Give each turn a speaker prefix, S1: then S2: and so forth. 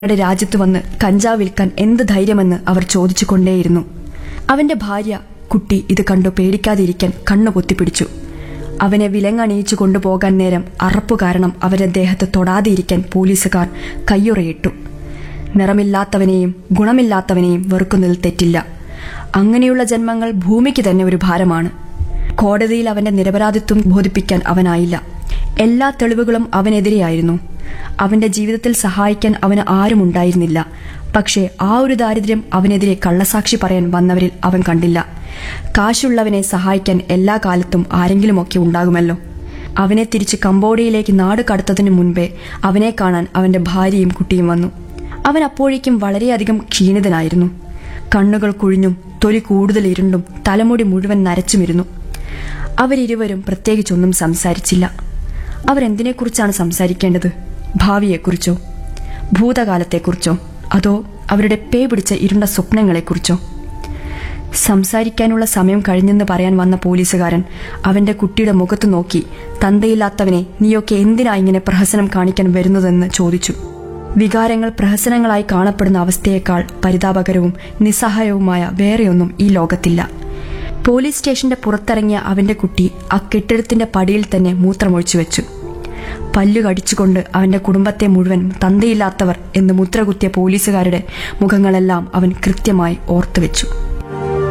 S1: അവരുടെ രാജ്യത്ത് വന്ന് കഞ്ചാവ് വിൽക്കാൻ എന്ത് ധൈര്യമെന്ന് അവർ ചോദിച്ചുകൊണ്ടേയിരുന്നു അവന്റെ ഭാര്യ കുട്ടി ഇത് കണ്ടു പേടിക്കാതിരിക്കാൻ കണ്ണു പൊത്തിപ്പിടിച്ചു അവനെ വിലങ്ങണിയിച്ചു കൊണ്ടുപോകാൻ നേരം അറപ്പു കാരണം അവരുടെ ദേഹത്ത് തൊടാതെയിരിക്കാൻ പോലീസുകാർ കയ്യുറയിട്ടു നിറമില്ലാത്തവനെയും ഗുണമില്ലാത്തവനെയും വെറുക്കുന്നതിൽ തെറ്റില്ല അങ്ങനെയുള്ള ജന്മങ്ങൾ ഭൂമിക്ക് തന്നെ ഒരു ഭാരമാണ് കോടതിയിൽ അവന്റെ നിരപരാധിത്വം ബോധിപ്പിക്കാൻ അവനായില്ല എല്ലാ തെളിവുകളും അവനെതിരെയായിരുന്നു അവന്റെ ജീവിതത്തിൽ സഹായിക്കാൻ അവന് ആരുമുണ്ടായിരുന്നില്ല പക്ഷേ ആ ഒരു ദാരിദ്ര്യം അവനെതിരെ കള്ളസാക്ഷി പറയാൻ വന്നവരിൽ അവൻ കണ്ടില്ല കാശുള്ളവനെ സഹായിക്കാൻ എല്ലാ കാലത്തും ആരെങ്കിലുമൊക്കെ ഉണ്ടാകുമല്ലോ അവനെ തിരിച്ച് കംബോഡിയയിലേക്ക് നാട് കടത്തതിനു മുൻപേ അവനെ കാണാൻ അവന്റെ ഭാര്യയും കുട്ടിയും വന്നു അവൻ അപ്പോഴേക്കും വളരെയധികം ക്ഷീണിതനായിരുന്നു കണ്ണുകൾ കുഴിഞ്ഞും തൊലി കൂടുതൽ ഇരുണ്ടും തലമുടി മുഴുവൻ നരച്ചുമിരുന്നു അവരിരുവരും പ്രത്യേകിച്ചൊന്നും സംസാരിച്ചില്ല അവരെന്തിനെക്കുറിച്ചാണ് സംസാരിക്കേണ്ടത് ഭാവിയെക്കുറിച്ചോ ഭൂതകാലത്തെക്കുറിച്ചോ അതോ അവരുടെ പേ പിടിച്ച ഇരുണ്ട സ്വപ്നങ്ങളെക്കുറിച്ചോ സംസാരിക്കാനുള്ള സമയം കഴിഞ്ഞെന്ന് പറയാൻ വന്ന പോലീസുകാരൻ അവന്റെ കുട്ടിയുടെ മുഖത്ത് നോക്കി തന്തയില്ലാത്തവനെ നീയൊക്കെ എന്തിനാ ഇങ്ങനെ പ്രഹസനം കാണിക്കാൻ വരുന്നതെന്ന് ചോദിച്ചു വികാരങ്ങൾ പ്രഹസനങ്ങളായി കാണപ്പെടുന്ന അവസ്ഥയേക്കാൾ പരിതാപകരവും നിസ്സഹായവുമായ വേറെയൊന്നും ഈ ലോകത്തില്ല പോലീസ് സ്റ്റേഷന്റെ പുറത്തിറങ്ങിയ അവന്റെ കുട്ടി ആ കെട്ടിടത്തിന്റെ പടിയിൽ തന്നെ മൂത്രമൊഴിച്ചു വെച്ചു പല്ലു കടിച്ചുകൊണ്ട് അവന്റെ കുടുംബത്തെ മുഴുവൻ തന്തയില്ലാത്തവർ എന്ന് മുദ്രകുത്തിയ പോലീസുകാരുടെ മുഖങ്ങളെല്ലാം അവൻ കൃത്യമായി ഓർത്തുവെച്ചു